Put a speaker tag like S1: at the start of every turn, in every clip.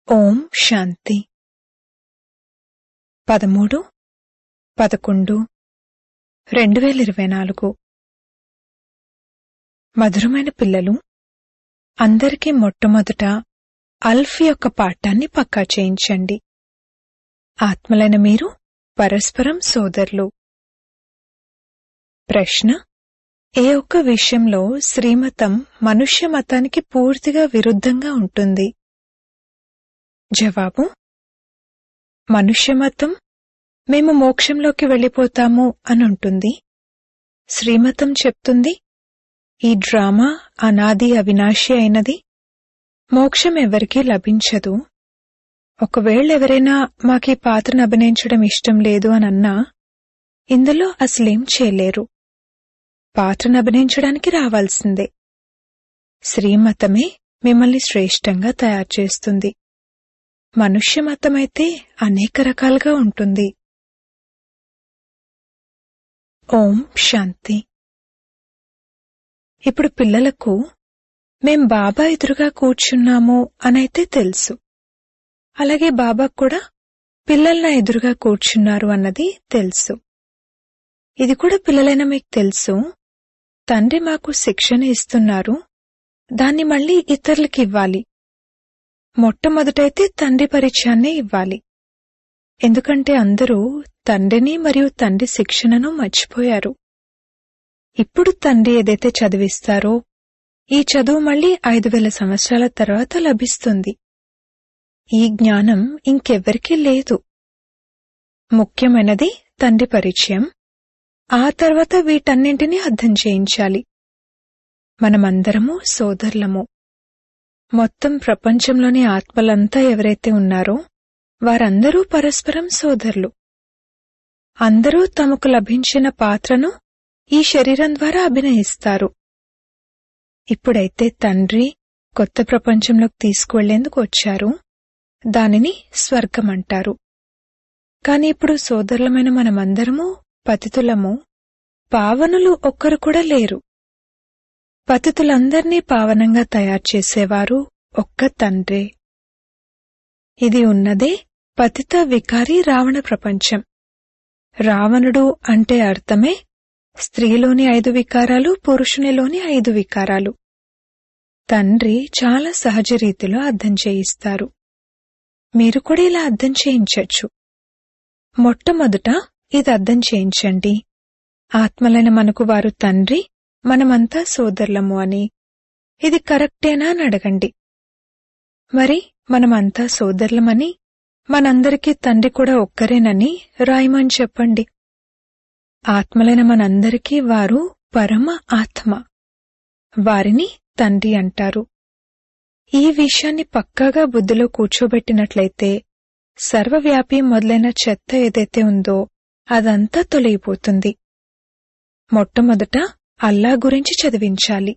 S1: ఓం శాంతి పదమూడు పదకొండు రెండు వేల ఇరవై నాలుగు మధురమైన పిల్లలు అందరికీ మొట్టమొదట అల్ఫ్ యొక్క పాఠాన్ని పక్కా చేయించండి ఆత్మలైన మీరు పరస్పరం సోదరులు ప్రశ్న ఏ ఒక్క విషయంలో శ్రీమతం మనుష్య మతానికి పూర్తిగా విరుద్ధంగా ఉంటుంది జవాబు మనుష్య మతం మేము మోక్షంలోకి వెళ్ళిపోతాము అని ఉంటుంది శ్రీమతం చెప్తుంది ఈ డ్రామా అనాది అవినాశి అయినది మోక్షం ఎవరికీ లభించదు ఒకవేళ ఎవరైనా మాకీ పాత్రను అభినయించడం ఇష్టం లేదు అని అన్నా ఇందులో అసలేం చేయలేరు పాత్రను అభినయించడానికి రావాల్సిందే శ్రీమతమే మిమ్మల్ని శ్రేష్టంగా తయారు చేస్తుంది మనుష్య మతమైతే అనేక రకాలుగా ఉంటుంది ఓం శాంతి ఇప్పుడు పిల్లలకు మేం బాబా ఎదురుగా కూర్చున్నాము అనైతే తెలుసు అలాగే బాబా కూడా పిల్లల ఎదురుగా కూర్చున్నారు అన్నది తెలుసు ఇది కూడా పిల్లలైన మీకు తెలుసు తండ్రి మాకు శిక్షణ ఇస్తున్నారు దాన్ని మళ్ళీ ఇతరులకి ఇవ్వాలి మొట్టమొదటైతే తండ్రి పరిచయాన్నే ఇవ్వాలి ఎందుకంటే అందరూ తండ్రిని మరియు తండ్రి శిక్షణను మర్చిపోయారు ఇప్పుడు తండ్రి ఏదైతే చదివిస్తారో ఈ చదువు మళ్ళీ ఐదు వేల సంవత్సరాల తర్వాత లభిస్తుంది ఈ జ్ఞానం ఇంకెవ్వరికీ లేదు ముఖ్యమైనది తండ్రి పరిచయం ఆ తర్వాత వీటన్నింటినీ అర్థం చేయించాలి మనమందరము సోదరులము మొత్తం ప్రపంచంలోని ఆత్మలంతా ఎవరైతే ఉన్నారో వారందరూ పరస్పరం సోదరులు అందరూ తమకు లభించిన పాత్రను ఈ శరీరం ద్వారా అభినయిస్తారు ఇప్పుడైతే తండ్రి కొత్త ప్రపంచంలోకి తీసుకువెళ్లేందుకు వచ్చారు దానిని స్వర్గం అంటారు కాని ఇప్పుడు సోదరులమైన మనమందరము పతితులము పావనులు ఒక్కరు కూడా లేరు పతితులందర్నీ పావనంగా తయారు చేసేవారు ఒక్క తండ్రే ఇది ఉన్నదే పతిత వికారి రావణ ప్రపంచం రావణుడు అంటే అర్థమే స్త్రీలోని ఐదు వికారాలు పురుషునిలోని ఐదు వికారాలు తండ్రి చాలా సహజ రీతిలో అర్థం చేయిస్తారు మీరు కూడా ఇలా అర్థం చేయించచ్చు మొట్టమొదట ఇది అర్థం చేయించండి ఆత్మలైన మనకు వారు తండ్రి మనమంతా సోదరులము అని ఇది కరెక్టేనా అని అడగండి మరి మనమంతా సోదరులమని మనందరికీ తండ్రి కూడా ఒక్కరేనని రాయమని చెప్పండి ఆత్మలైన మనందరికీ వారు పరమ ఆత్మ వారిని తండ్రి అంటారు ఈ విషయాన్ని పక్కాగా బుద్ధిలో కూర్చోబెట్టినట్లయితే సర్వవ్యాపి మొదలైన చెత్త ఏదైతే ఉందో అదంతా తొలగిపోతుంది మొట్టమొదట అల్లా గురించి చదివించాలి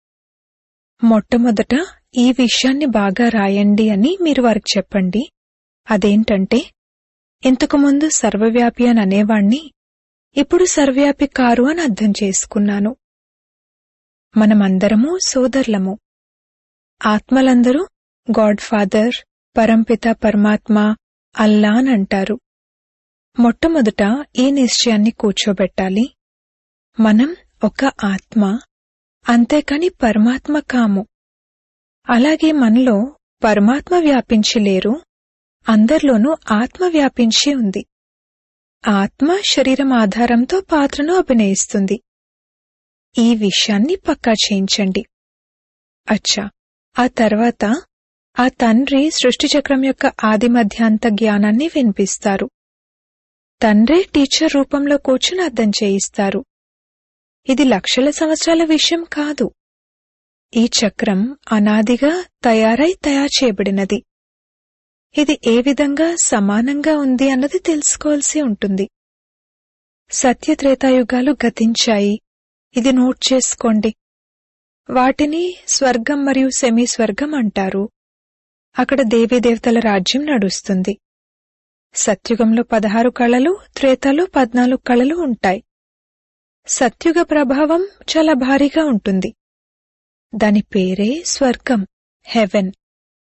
S1: మొట్టమొదట ఈ విషయాన్ని బాగా రాయండి అని మీరు వారికి చెప్పండి అదేంటంటే ఇంతకుముందు సర్వవ్యాపి అని అనేవాణ్ణి ఇప్పుడు సర్వవ్యాపి కారు అని అర్థం చేసుకున్నాను మనమందరము సోదరులము ఆత్మలందరూ గాడ్ ఫాదర్ పరంపిత పరమాత్మ అల్లా అని అంటారు మొట్టమొదట ఈ నిశ్చయాన్ని కూర్చోబెట్టాలి మనం ఒక ఆత్మ అంతేకాని పరమాత్మ కాము అలాగే మనలో పరమాత్మ వ్యాపించి లేరు అందరిలోనూ ఆత్మ వ్యాపించి ఉంది ఆత్మ శరీరం ఆధారంతో పాత్రను అభినయిస్తుంది ఈ విషయాన్ని పక్కా చేయించండి అచ్చా ఆ తర్వాత ఆ తండ్రి సృష్టి చక్రం యొక్క ఆది మధ్యాంత జ్ఞానాన్ని వినిపిస్తారు తండ్రే టీచర్ రూపంలో కూర్చుని అర్థం చేయిస్తారు ఇది లక్షల సంవత్సరాల విషయం కాదు ఈ చక్రం అనాదిగా తయారై తయారు చేయబడినది ఇది ఏ విధంగా సమానంగా ఉంది అన్నది తెలుసుకోవాల్సి ఉంటుంది సత్యత్రేతాయుగాలు గతించాయి ఇది నోట్ చేసుకోండి వాటిని స్వర్గం మరియు సెమీ స్వర్గం అంటారు అక్కడ దేవీదేవతల రాజ్యం నడుస్తుంది సత్యుగంలో పదహారు కళలు త్రేతలో పద్నాలుగు కళలు ఉంటాయి సత్యుగ ప్రభావం చాలా భారీగా ఉంటుంది దాని పేరే స్వర్గం హెవెన్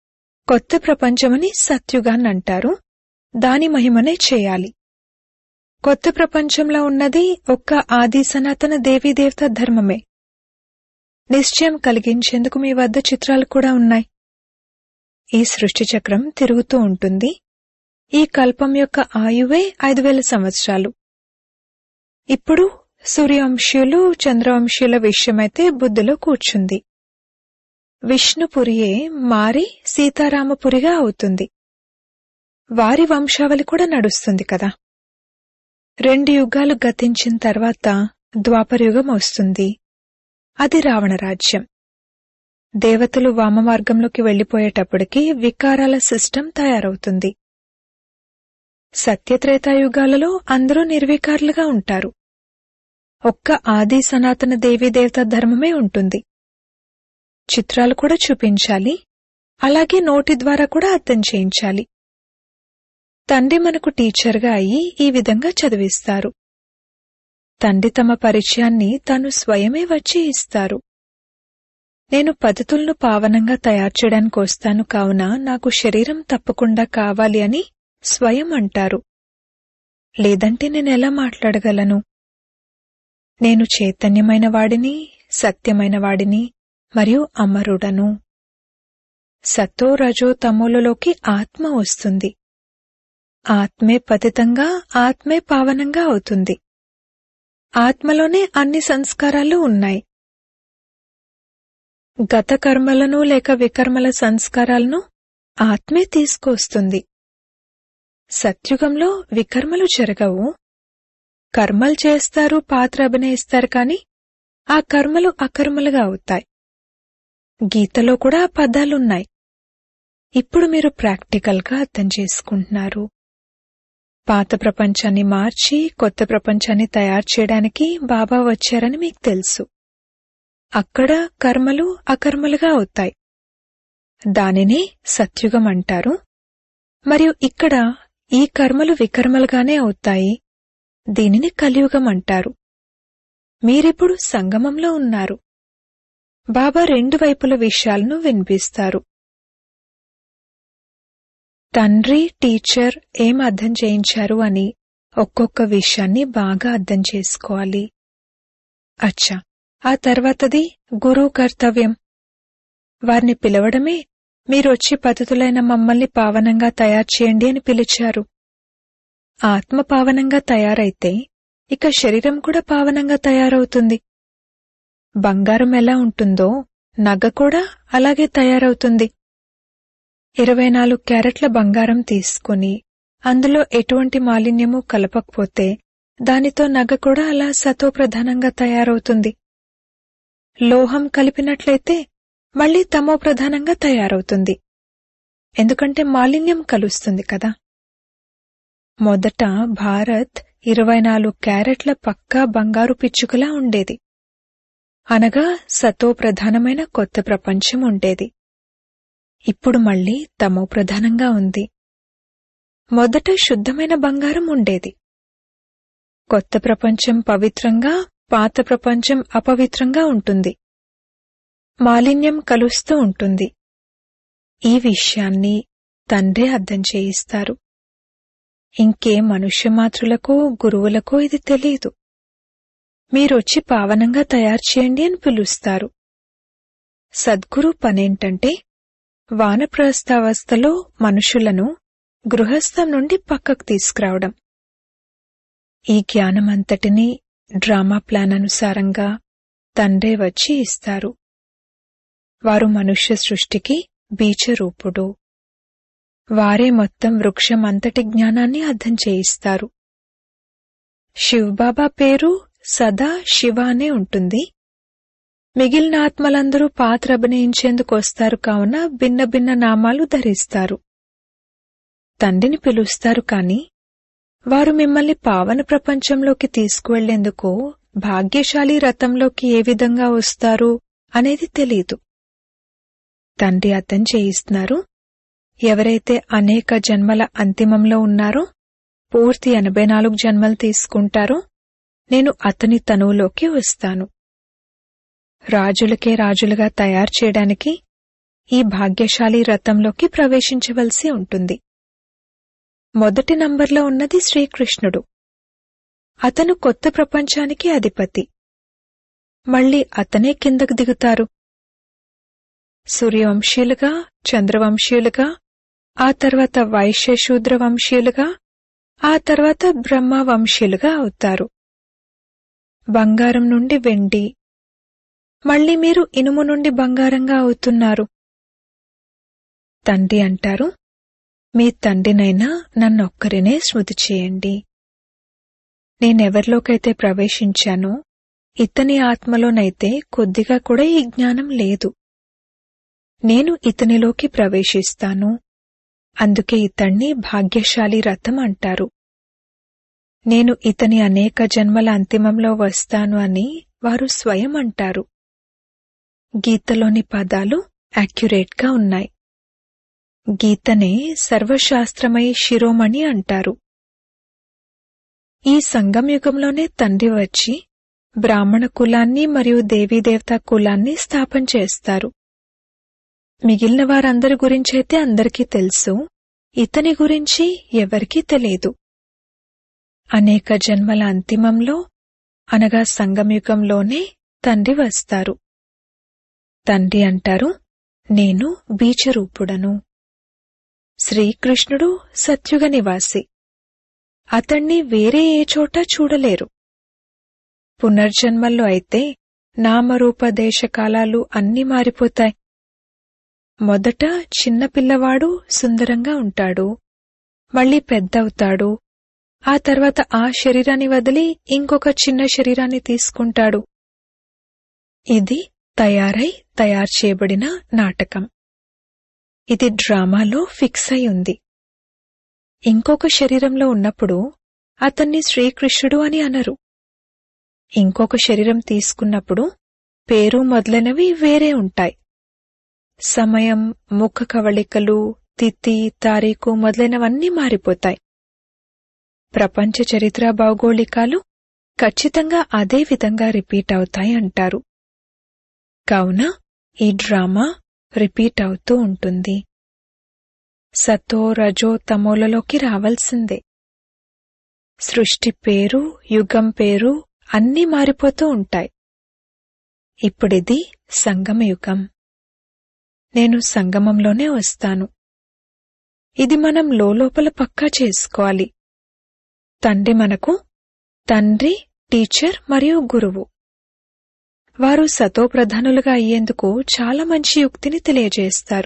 S1: కొత్త ప్రపంచమని సత్యుగాన్ని అంటారు దాని మహిమనే చేయాలి కొత్త ప్రపంచంలో ఉన్నది ఒక్క ఆది సనాతన దేవీదేవత ధర్మమే నిశ్చయం కలిగించేందుకు మీ వద్ద చిత్రాలు కూడా ఉన్నాయి ఈ సృష్టి చక్రం తిరుగుతూ ఉంటుంది ఈ కల్పం యొక్క ఆయువే ఐదు వేల సంవత్సరాలు ఇప్పుడు సూర్యవంశీయులు చంద్రవంశీయుల విషయమైతే బుద్ధిలో కూర్చుంది విష్ణుపురియే మారి సీతారామపురిగా అవుతుంది వారి వంశావళి కూడా నడుస్తుంది కదా రెండు యుగాలు గతించిన తర్వాత ద్వాపరయుగం వస్తుంది అది రావణ రాజ్యం దేవతలు వామమార్గంలోకి వెళ్లిపోయేటప్పటికి వికారాల సిస్టమ్ తయారవుతుంది సత్యత్రేతాయుగాలలో అందరూ నిర్వికారులుగా ఉంటారు ఒక్క ఆది సనాతన దేవీదేవత ధర్మమే ఉంటుంది చిత్రాలు కూడా చూపించాలి అలాగే నోటి ద్వారా కూడా అర్థం చేయించాలి తండ్రి మనకు టీచర్గా అయి ఈ విధంగా చదివిస్తారు తండ్రి తమ పరిచయాన్ని తాను స్వయమే వచ్చి ఇస్తారు నేను పద్ధతులను పావనంగా తయారు చేయడానికి వస్తాను కావున నాకు శరీరం తప్పకుండా కావాలి అని స్వయం అంటారు లేదంటే నేనెలా మాట్లాడగలను నేను చైతన్యమైన వాడిని సత్యమైన వాడిని మరియు అమరుడను సతో రజో తమోలలోకి ఆత్మ వస్తుంది ఆత్మే పతితంగా ఆత్మే పావనంగా అవుతుంది ఆత్మలోనే అన్ని సంస్కారాలు ఉన్నాయి గత కర్మలను లేక వికర్మల సంస్కారాలను ఆత్మే తీసుకొస్తుంది సత్యుగంలో వికర్మలు జరగవు కర్మలు చేస్తారు పాత్ర అభినయిస్తారు కాని ఆ కర్మలు అకర్మలుగా అవుతాయి గీతలో కూడా ఆ పదాలున్నాయి ఇప్పుడు మీరు ప్రాక్టికల్గా అర్థం చేసుకుంటున్నారు పాత ప్రపంచాన్ని మార్చి కొత్త ప్రపంచాన్ని తయారు చేయడానికి బాబా వచ్చారని మీకు తెలుసు అక్కడ కర్మలు అకర్మలుగా అవుతాయి దానిని సత్యుగం అంటారు మరియు ఇక్కడ ఈ కర్మలు వికర్మలుగానే అవుతాయి దీనిని కలియుగం అంటారు మీరిప్పుడు సంగమంలో ఉన్నారు బాబా రెండు వైపుల విషయాలను వినిపిస్తారు తండ్రి టీచర్ ఏం అర్థం చేయించారు అని ఒక్కొక్క విషయాన్ని బాగా అర్థం చేసుకోవాలి అచ్చా ఆ తర్వాతది గురువు కర్తవ్యం వారిని పిలవడమే మీరొచ్చి పద్ధతులైన మమ్మల్ని పావనంగా తయారు చేయండి అని పిలిచారు ఆత్మ పావనంగా తయారైతే ఇక శరీరం కూడా పావనంగా తయారవుతుంది బంగారం ఎలా ఉంటుందో నగ కూడా అలాగే తయారవుతుంది ఇరవై నాలుగు క్యారెట్ల బంగారం తీసుకుని అందులో ఎటువంటి మాలిన్యము కలపకపోతే దానితో నగ కూడా అలా సతోప్రధానంగా తయారవుతుంది లోహం కలిపినట్లయితే మళ్లీ తమో ప్రధానంగా తయారవుతుంది ఎందుకంటే మాలిన్యం కలుస్తుంది కదా మొదట భారత్ ఇరవై నాలుగు క్యారెట్ల పక్కా బంగారు పిచ్చుకలా ఉండేది అనగా సతో ప్రధానమైన కొత్త ప్రపంచం ఉండేది ఇప్పుడు మళ్లీ తమో ప్రధానంగా ఉంది మొదట శుద్ధమైన బంగారం ఉండేది కొత్త ప్రపంచం పవిత్రంగా పాత ప్రపంచం అపవిత్రంగా ఉంటుంది మాలిన్యం కలుస్తూ ఉంటుంది ఈ విషయాన్ని తండ్రే అర్థం చేయిస్తారు ఇంకే మనుష్యమాతృలకు గురువులకు ఇది తెలియదు మీరొచ్చి పావనంగా తయారు చేయండి అని పిలుస్తారు సద్గురు పనేంటంటే వానప్రస్థావస్థలో మనుషులను గృహస్థం నుండి పక్కకు తీసుకురావడం ఈ జ్ఞానమంతటినీ డ్రామా ప్లాన్ అనుసారంగా తండ్రే వచ్చి ఇస్తారు వారు మనుష్య సృష్టికి బీజరూపుడు వారే మొత్తం వృక్షం అంతటి జ్ఞానాన్ని అర్థం చేయిస్తారు శివబాబా పేరు సదా శివ అనే ఉంటుంది మిగిలిన ఆత్మలందరూ పాత్ర అభినయించేందుకు వస్తారు కావున భిన్న భిన్న నామాలు ధరిస్తారు తండ్రిని పిలుస్తారు కాని వారు మిమ్మల్ని పావన ప్రపంచంలోకి తీసుకువెళ్లేందుకు భాగ్యశాలి రథంలోకి ఏ విధంగా వస్తారు అనేది తెలీదు తండ్రి అర్థం చేయిస్తున్నారు ఎవరైతే అనేక జన్మల అంతిమంలో ఉన్నారో పూర్తి ఎనభై నాలుగు జన్మలు తీసుకుంటారో నేను అతని తనువులోకి వస్తాను రాజులకే రాజులుగా తయారు చేయడానికి ఈ భాగ్యశాలి రథంలోకి ప్రవేశించవలసి ఉంటుంది మొదటి నంబర్లో ఉన్నది శ్రీకృష్ణుడు అతను కొత్త ప్రపంచానికి అధిపతి మళ్ళీ అతనే కిందకు దిగుతారు సూర్యవంశీయులుగా చంద్రవంశీయులుగా ఆ తర్వాత వైశ్యశూద్ర వంశీయులుగా ఆ తర్వాత బ్రహ్మ వంశీయులుగా అవుతారు బంగారం నుండి వెండి మళ్ళీ మీరు ఇనుము నుండి బంగారంగా అవుతున్నారు తండ్రి అంటారు మీ తండ్రినైనా నన్నొక్కరినే స్మృతి చేయండి నేనెవరిలోకైతే ప్రవేశించానో ఇతని ఆత్మలోనైతే కొద్దిగా కూడా ఈ జ్ఞానం లేదు నేను ఇతనిలోకి ప్రవేశిస్తాను అందుకే ఇతణ్ణి భాగ్యశాలి రథం అంటారు నేను ఇతని అనేక జన్మల అంతిమంలో వస్తాను అని వారు స్వయం అంటారు గీతలోని పదాలు యాక్యురేట్గా ఉన్నాయి గీతనే సర్వశాస్త్రమై శిరోమణి అంటారు ఈ సంగమయుగంలోనే తండ్రి వచ్చి బ్రాహ్మణ కులాన్ని మరియు దేవీదేవతా కులాన్ని స్థాపన చేస్తారు మిగిలిన వారందరి గురించైతే అందరికీ తెలుసు ఇతని గురించి ఎవరికీ తెలియదు అనేక జన్మల అంతిమంలో అనగా సంగమయుగంలోనే తండ్రి వస్తారు తండ్రి అంటారు నేను బీజరూపుడను శ్రీకృష్ణుడు సత్యుగ నివాసి అతణ్ణి వేరే ఏ చోట చూడలేరు పునర్జన్మల్లో అయితే నామరూప దేశకాలాలు అన్నీ మారిపోతాయి మొదట చిన్న పిల్లవాడు సుందరంగా ఉంటాడు మళ్ళీ పెద్దవుతాడు ఆ తర్వాత ఆ శరీరాన్ని వదిలి ఇంకొక చిన్న శరీరాన్ని తీసుకుంటాడు ఇది తయారై తయారు చేయబడిన నాటకం ఇది డ్రామాలో ఫిక్స్ అయి ఉంది ఇంకొక శరీరంలో ఉన్నప్పుడు అతన్ని శ్రీకృష్ణుడు అని అనరు ఇంకొక శరీరం తీసుకున్నప్పుడు పేరు మొదలైనవి వేరే ఉంటాయి సమయం ముఖ కవళికలు తిథి తారీఖు మొదలైనవన్నీ మారిపోతాయి ప్రపంచ చరిత్ర భౌగోళికాలు ఖచ్చితంగా అదే విధంగా రిపీట్ అవుతాయి అంటారు కావున ఈ డ్రామా రిపీట్ అవుతూ ఉంటుంది సతో రజో తమోలలోకి రావాల్సిందే సృష్టి పేరు యుగం పేరు అన్నీ మారిపోతూ ఉంటాయి ఇప్పుడిది సంగమయుగం నేను సంగమంలోనే వస్తాను ఇది మనం లోపల పక్కా చేసుకోవాలి తండ్రి మనకు తండ్రి టీచర్ మరియు గురువు వారు సతోప్రధానులుగా అయ్యేందుకు చాలా మంచి యుక్తిని తెలియజేస్తారు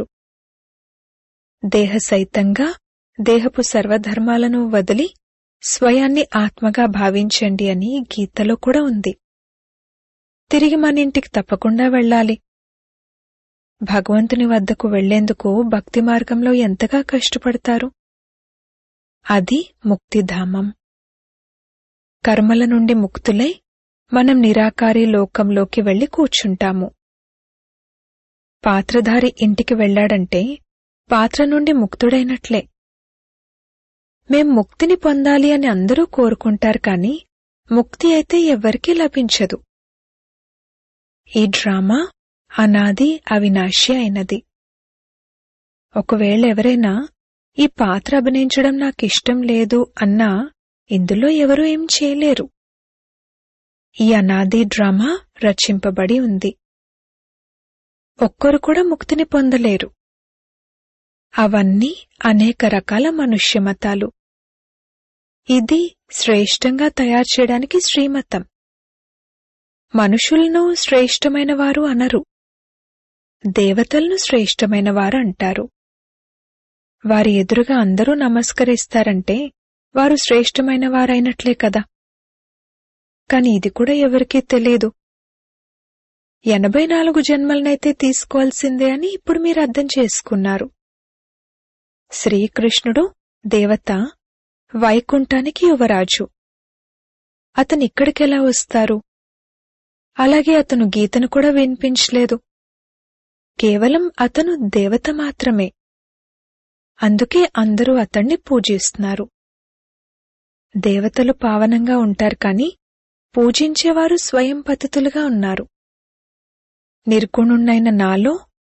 S1: దేహసైతంగా దేహపు సర్వధర్మాలను వదిలి స్వయాన్ని ఆత్మగా భావించండి అని గీతలో కూడా ఉంది తిరిగి మన ఇంటికి తప్పకుండా వెళ్ళాలి భగవంతుని వద్దకు వెళ్లేందుకు భక్తి మార్గంలో ఎంతగా కష్టపడతారు అది ముక్తిధామం కర్మల నుండి ముక్తులై మనం నిరాకారి లోకంలోకి వెళ్లి కూర్చుంటాము పాత్రధారి ఇంటికి వెళ్లాడంటే పాత్ర నుండి ముక్తుడైనట్లే మేం ముక్తిని పొందాలి అని అందరూ కోరుకుంటారు కాని ముక్తి అయితే ఎవ్వరికీ లభించదు ఈ డ్రామా అనాది అవినాశి అయినది ఒకవేళ ఎవరైనా ఈ పాత్ర అభినయించడం నాకిష్టం లేదు అన్నా ఇందులో ఎవరూ ఏం చేయలేరు ఈ అనాది డ్రామా రచింపబడి ఉంది ఒక్కరు కూడా ముక్తిని పొందలేరు అవన్నీ అనేక రకాల మనుష్య మతాలు ఇది శ్రేష్టంగా తయారు చేయడానికి శ్రీమతం మనుషులను శ్రేష్టమైన వారు అనరు దేవతలను శ్రేష్టమైన వారు అంటారు వారి ఎదురుగా అందరూ నమస్కరిస్తారంటే వారు శ్రేష్టమైన వారైనట్లే కదా కాని ఇది కూడా ఎవరికీ తెలియదు ఎనభై నాలుగు జన్మలనైతే తీసుకోవాల్సిందే అని ఇప్పుడు మీరు అర్థం చేసుకున్నారు శ్రీకృష్ణుడు దేవత వైకుంఠానికి యువరాజు అతను ఇక్కడికెలా వస్తారు అలాగే అతను గీతను కూడా వినిపించలేదు కేవలం అతను దేవత మాత్రమే అందుకే అందరూ అతణ్ణి పూజిస్తున్నారు దేవతలు పావనంగా ఉంటారు కాని పూజించేవారు స్వయం పతితులుగా ఉన్నారు నిర్గుణుణ్ణైన నాలో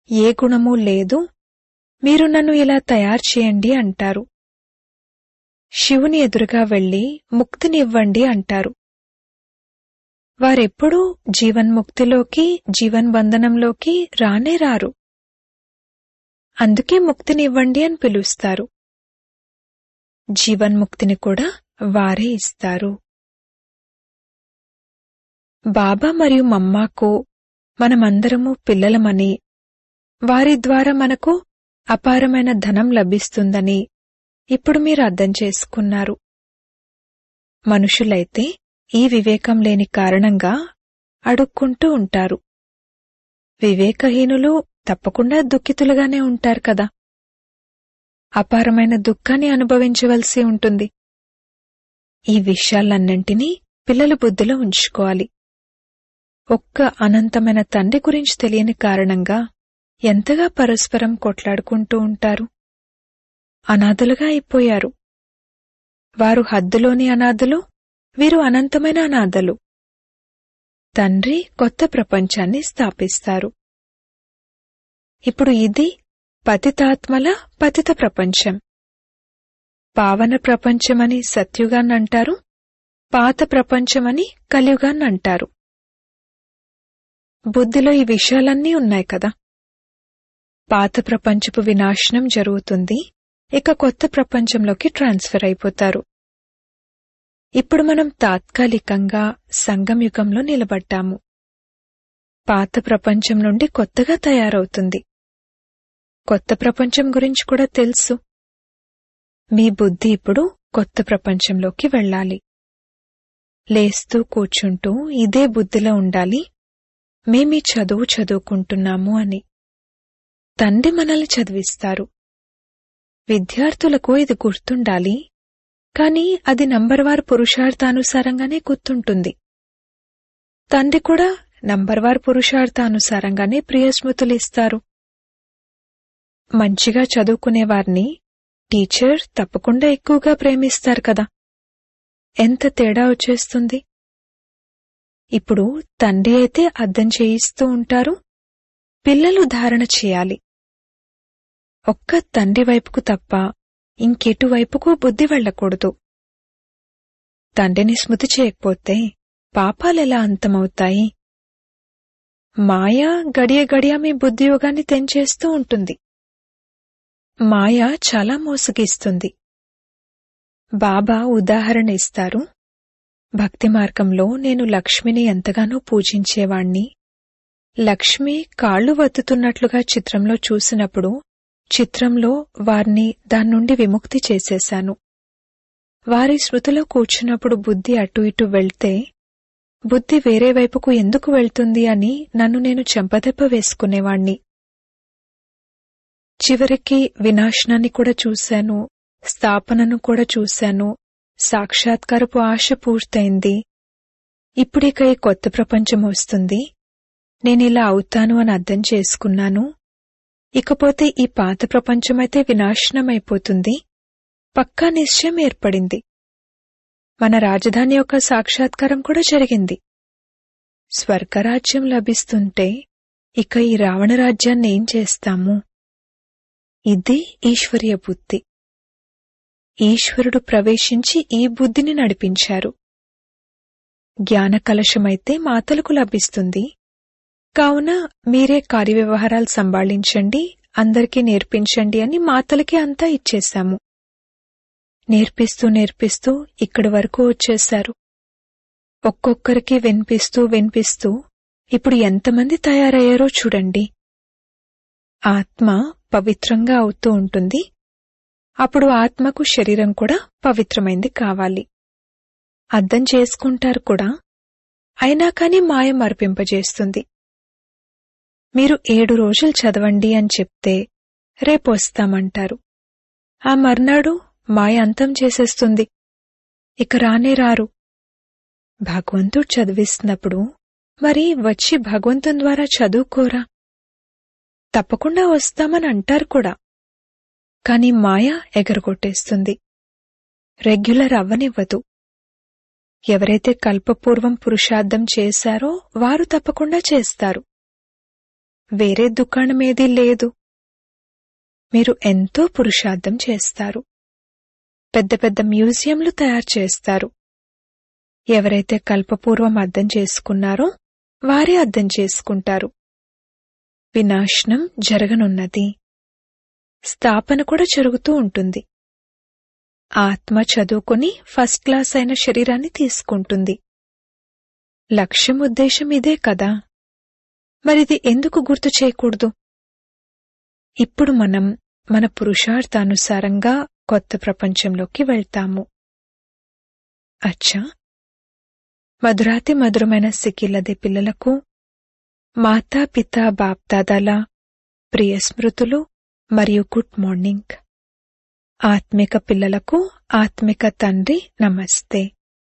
S1: ఏ గుణమూ లేదు మీరు నన్ను ఇలా తయారు చేయండి అంటారు శివుని ఎదురుగా వెళ్లి ముక్తినివ్వండి అంటారు వారెప్పుడూ జీవన్ముక్తిలోకి జీవన్బంధనంలోకి రానే రారు అందుకే ముక్తినివ్వండి అని పిలుస్తారు జీవన్ముక్తిని కూడా వారే ఇస్తారు బాబా మరియు మమ్మాకు మనమందరము పిల్లలమని వారి ద్వారా మనకు అపారమైన ధనం లభిస్తుందని ఇప్పుడు మీరు అర్థం చేసుకున్నారు మనుషులైతే ఈ వివేకం లేని కారణంగా అడుక్కుంటూ ఉంటారు వివేకహీనులు తప్పకుండా దుఃఖితులుగానే ఉంటారు కదా అపారమైన దుఃఖాన్ని అనుభవించవలసి ఉంటుంది ఈ విషయాలన్నింటినీ పిల్లల బుద్ధిలో ఉంచుకోవాలి ఒక్క అనంతమైన తండ్రి గురించి తెలియని కారణంగా ఎంతగా పరస్పరం కొట్లాడుకుంటూ ఉంటారు అనాథలుగా అయిపోయారు వారు హద్దులోని అనాథలు వీరు అనంతమైన అనాథలు తండ్రి కొత్త ప్రపంచాన్ని స్థాపిస్తారు ఇప్పుడు ఇది పతితాత్మల పతిత ప్రపంచం పావన ప్రపంచమని సత్యుగాన్నంటారు పాత ప్రపంచమని కలియుగాన్నంటారు బుద్ధిలో ఈ విషయాలన్నీ ఉన్నాయి కదా పాత ప్రపంచపు వినాశనం జరుగుతుంది ఇక కొత్త ప్రపంచంలోకి ట్రాన్స్ఫర్ అయిపోతారు ఇప్పుడు మనం తాత్కాలికంగా సంగమయుగంలో నిలబడ్డాము పాత ప్రపంచం నుండి కొత్తగా తయారవుతుంది కొత్త ప్రపంచం గురించి కూడా తెలుసు మీ బుద్ధి ఇప్పుడు కొత్త ప్రపంచంలోకి వెళ్ళాలి లేస్తూ కూర్చుంటూ ఇదే బుద్ధిలో ఉండాలి మేమీ చదువు చదువుకుంటున్నాము అని తండ్రి మనల్ని చదివిస్తారు విద్యార్థులకు ఇది గుర్తుండాలి కాని అది నంబర్వార్ పురుషార్థానుసారంగానే గుర్తుంటుంది తండ్రి కూడా నంబర్వార్ పురుషార్థానుసారంగానే ప్రియస్మృతులిస్తారు మంచిగా చదువుకునేవారిని టీచర్ తప్పకుండా ఎక్కువగా ప్రేమిస్తారు కదా ఎంత తేడా వచ్చేస్తుంది ఇప్పుడు తండ్రి అయితే అర్థం చేయిస్తూ ఉంటారు పిల్లలు ధారణ చేయాలి ఒక్క తండ్రి వైపుకు తప్ప ఇంకెటువైపుకు బుద్ధి వెళ్ళకూడదు తండ్రిని స్మృతి చేయకపోతే పాపాలెలా అంతమవుతాయి మాయ గడియ గడియ మీ బుద్ధియోగాన్ని తెంచేస్తూ ఉంటుంది మాయ చాలా మోసగిస్తుంది బాబా ఉదాహరణ ఇస్తారు భక్తి మార్గంలో నేను లక్ష్మిని ఎంతగానో పూజించేవాణ్ణి లక్ష్మి కాళ్లు వత్తుతున్నట్లుగా చిత్రంలో చూసినప్పుడు చిత్రంలో వారిని దాన్నుండి విముక్తి చేసేశాను వారి శృతిలో కూర్చున్నప్పుడు బుద్ధి అటు ఇటు వెళ్తే బుద్ధి వేరే వైపుకు ఎందుకు వెళ్తుంది అని నన్ను నేను చెంపదెబ్బ వేసుకునేవాణ్ణి చివరికి వినాశనాన్ని కూడా చూశాను స్థాపనను కూడా చూశాను సాక్షాత్కారపు ఆశ పూర్తయింది ఇప్పుడిక ఈ కొత్త ప్రపంచం వస్తుంది నేనిలా అవుతాను అని అర్థం చేసుకున్నాను ఇకపోతే ఈ పాత ప్రపంచమైతే వినాశనమైపోతుంది పక్కా నిశ్చయం ఏర్పడింది మన రాజధాని యొక్క సాక్షాత్కారం కూడా జరిగింది స్వర్గరాజ్యం లభిస్తుంటే ఇక ఈ రావణ రాజ్యాన్ని ఏం చేస్తాము ఇది ఈశ్వర్య బుద్ధి ఈశ్వరుడు ప్రవేశించి ఈ బుద్ధిని నడిపించారు జ్ఞాన కలశమైతే మాతలకు లభిస్తుంది కావున మీరే కార్యవ్యవహారాలు సంభాళించండి అందరికీ నేర్పించండి అని మాతలకి అంతా ఇచ్చేశాము నేర్పిస్తూ నేర్పిస్తూ ఇక్కడి వరకు వచ్చేశారు ఒక్కొక్కరికి వినిపిస్తూ వినిపిస్తూ ఇప్పుడు ఎంతమంది తయారయ్యారో చూడండి ఆత్మ పవిత్రంగా అవుతూ ఉంటుంది అప్పుడు ఆత్మకు శరీరం కూడా పవిత్రమైంది కావాలి అర్థం చేసుకుంటారు కూడా అయినా కాని మాయ మరిపింపజేస్తుంది మీరు ఏడు రోజులు చదవండి అని చెప్తే రేపు వస్తామంటారు ఆ మర్నాడు మాయ అంతం చేసేస్తుంది ఇక రానే రారు భగవంతుడు చదివిస్తున్నప్పుడు మరి వచ్చి భగవంతుని ద్వారా చదువుకోరా తప్పకుండా వస్తామని అంటారు కూడా కాని మాయ ఎగరగొట్టేస్తుంది రెగ్యులర్ అవ్వనివ్వదు ఎవరైతే కల్పపూర్వం పురుషార్థం చేశారో వారు తప్పకుండా చేస్తారు వేరే దుకాణం ఏదీ లేదు మీరు ఎంతో పురుషార్థం చేస్తారు పెద్ద పెద్ద మ్యూజియంలు తయారు చేస్తారు ఎవరైతే కల్పపూర్వం అర్థం చేసుకున్నారో వారే అర్థం చేసుకుంటారు వినాశనం జరగనున్నది స్థాపన కూడా జరుగుతూ ఉంటుంది ఆత్మ చదువుకొని ఫస్ట్ క్లాస్ అయిన శరీరాన్ని తీసుకుంటుంది లక్ష్యం ఉద్దేశం ఇదే కదా మరిది ఎందుకు గుర్తు చేయకూడదు ఇప్పుడు మనం మన పురుషార్థానుసారంగా కొత్త ప్రపంచంలోకి వెళ్తాము అచ్చా మధురాతి మధురమైన సిక్కిల్లది పిల్లలకు మాతా పిత బాప్దాదాల ప్రియ స్మృతులు మరియు గుడ్ మార్నింగ్ ఆత్మిక పిల్లలకు ఆత్మిక తండ్రి నమస్తే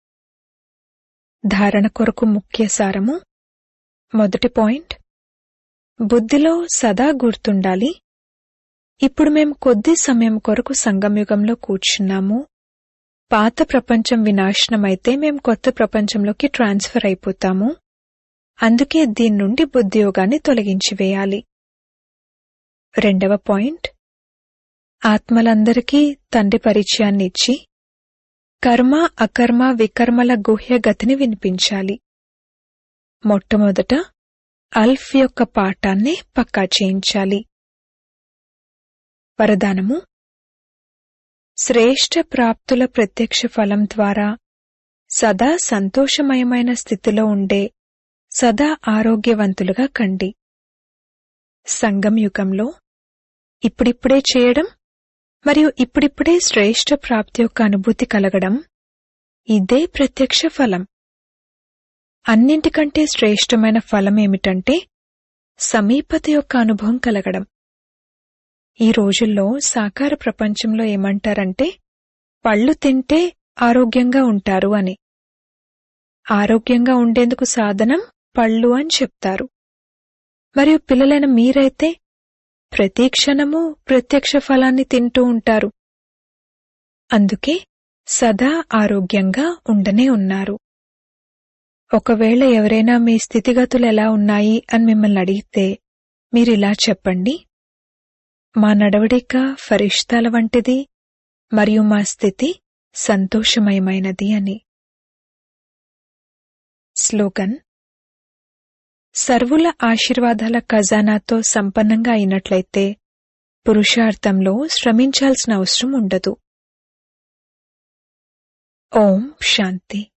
S1: ధారణ కొరకు ముఖ్య సారము మొదటి పాయింట్ బుద్ధిలో సదా గుర్తుండాలి ఇప్పుడు మేం కొద్ది సమయం కొరకు సంగమయుగంలో కూర్చున్నాము పాత ప్రపంచం వినాశనమైతే మేం కొత్త ప్రపంచంలోకి ట్రాన్స్ఫర్ అయిపోతాము అందుకే దీని నుండి బుద్ధియోగాన్ని తొలగించి వేయాలి రెండవ పాయింట్ ఆత్మలందరికీ తండ్రి పరిచయాన్ని ఇచ్చి కర్మ అకర్మ వికర్మల గుహ్య గతిని వినిపించాలి మొట్టమొదట అల్ఫ్ యొక్క పాఠాన్ని పక్కా చేయించాలి వరదానము శ్రేష్ఠ ప్రాప్తుల ప్రత్యక్ష ఫలం ద్వారా సదా సంతోషమయమైన స్థితిలో ఉండే సదా ఆరోగ్యవంతులుగా కండి సంగం యుగంలో ఇప్పుడిప్పుడే చేయడం మరియు ఇప్పుడిప్పుడే శ్రేష్ఠ ప్రాప్తి యొక్క అనుభూతి కలగడం ఇదే ప్రత్యక్ష ఫలం అన్నింటికంటే శ్రేష్టమైన ఫలం ఏమిటంటే సమీపత యొక్క అనుభవం కలగడం ఈ రోజుల్లో సాకార ప్రపంచంలో ఏమంటారంటే పళ్ళు తింటే ఆరోగ్యంగా ఉంటారు అని ఆరోగ్యంగా ఉండేందుకు సాధనం పళ్ళు అని చెప్తారు మరియు పిల్లలైన మీరైతే ప్రతి క్షణము ప్రత్యక్ష ఫలాన్ని తింటూ ఉంటారు అందుకే సదా ఆరోగ్యంగా ఉండనే ఉన్నారు ఒకవేళ ఎవరైనా మీ స్థితిగతులు ఎలా ఉన్నాయి అని మిమ్మల్ని అడిగితే మీరిలా చెప్పండి మా నడవడిక ఫరిష్తాల వంటిది మరియు మా స్థితి సంతోషమయమైనది అని స్లోగన్ సర్వుల ఆశీర్వాదాల ఖజానాతో సంపన్నంగా అయినట్లయితే పురుషార్థంలో శ్రమించాల్సిన అవసరం ఉండదు ఓం శాంతి